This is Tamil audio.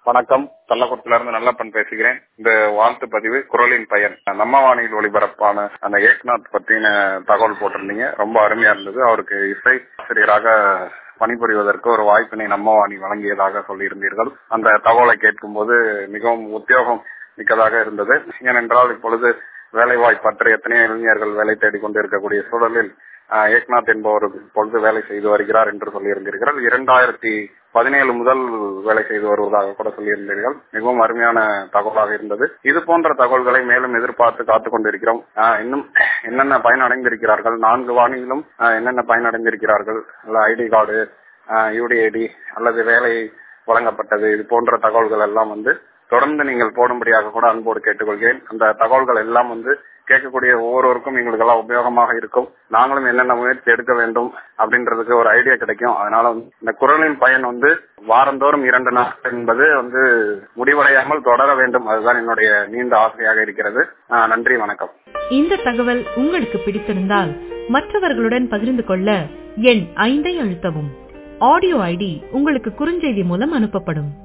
வணக்கம் கள்ளக்குளத்துல இருந்து நல்லப்பன் பேசுகிறேன் இந்த வாழ்த்து பதிவு குரலின் பயன் நம்ம வானியில் ஒளிபரப்பான அந்த ஏக்நாத் பத்தின தகவல் போட்டிருந்தீங்க ரொம்ப அருமையா இருந்தது அவருக்கு இசை ஆசிரியராக பணிபுரிவதற்கு ஒரு வாய்ப்பினை நம்ம வாணி வழங்கியதாக சொல்லியிருந்தீர்கள் அந்த தகவலை கேட்கும்போது மிகவும் உத்தியோகம் மிக்கதாக இருந்தது ஏனென்றால் இப்பொழுது வேலை வாய்ப்பற்ற எத்தனையோ இளைஞர்கள் வேலை தேடிக் கொண்டு இருக்கக்கூடிய சூழலில் ஏக்நாத் என்பவர் இப்பொழுது வேலை செய்து வருகிறார் என்று சொல்லியிருந்தீர்கள் இரண்டாயிரத்தி பதினேழு முதல் வேலை செய்து வருவதாக கூட சொல்லியிருந்தீர்கள் மிகவும் அருமையான தகவலாக இருந்தது இது போன்ற தகவல்களை மேலும் எதிர்பார்த்து காத்துக் கொண்டிருக்கிறோம் இன்னும் என்னென்ன பயனடைந்திருக்கிறார்கள் நான்கு வாணியிலும் என்னென்ன பயனடைந்திருக்கிறார்கள் ஐடி கார்டு யூடிஐடி அல்லது வேலை வழங்கப்பட்டது இது போன்ற தகவல்கள் எல்லாம் வந்து தொடர்ந்து நீங்கள் போடும்படியாக கூட அன்போடு கேட்டுக்கொள்கிறேன் அந்த தகவல்கள் எல்லாம் வந்து கேட்கக்கூடிய ஒவ்வொருவருக்கும் எங்களுக்கு எல்லாம் உபயோகமாக இருக்கும் நாங்களும் என்னென்ன முயற்சி எடுக்க வேண்டும் அப்படின்றதுக்கு ஒரு ஐடியா கிடைக்கும் அதனால இந்த குரலின் பயன் வந்து வாரந்தோறும் இரண்டு நாட்கள் என்பது வந்து முடிவடையாமல் தொடர வேண்டும் அதுதான் என்னுடைய நீண்ட ஆசையாக இருக்கிறது நன்றி வணக்கம் இந்த தகவல் உங்களுக்கு பிடித்திருந்தால் மற்றவர்களுடன் பகிர்ந்து கொள்ள எண் ஐந்தை அழுத்தவும் ஆடியோ ஐடி உங்களுக்கு குறுஞ்செய்தி மூலம் அனுப்பப்படும்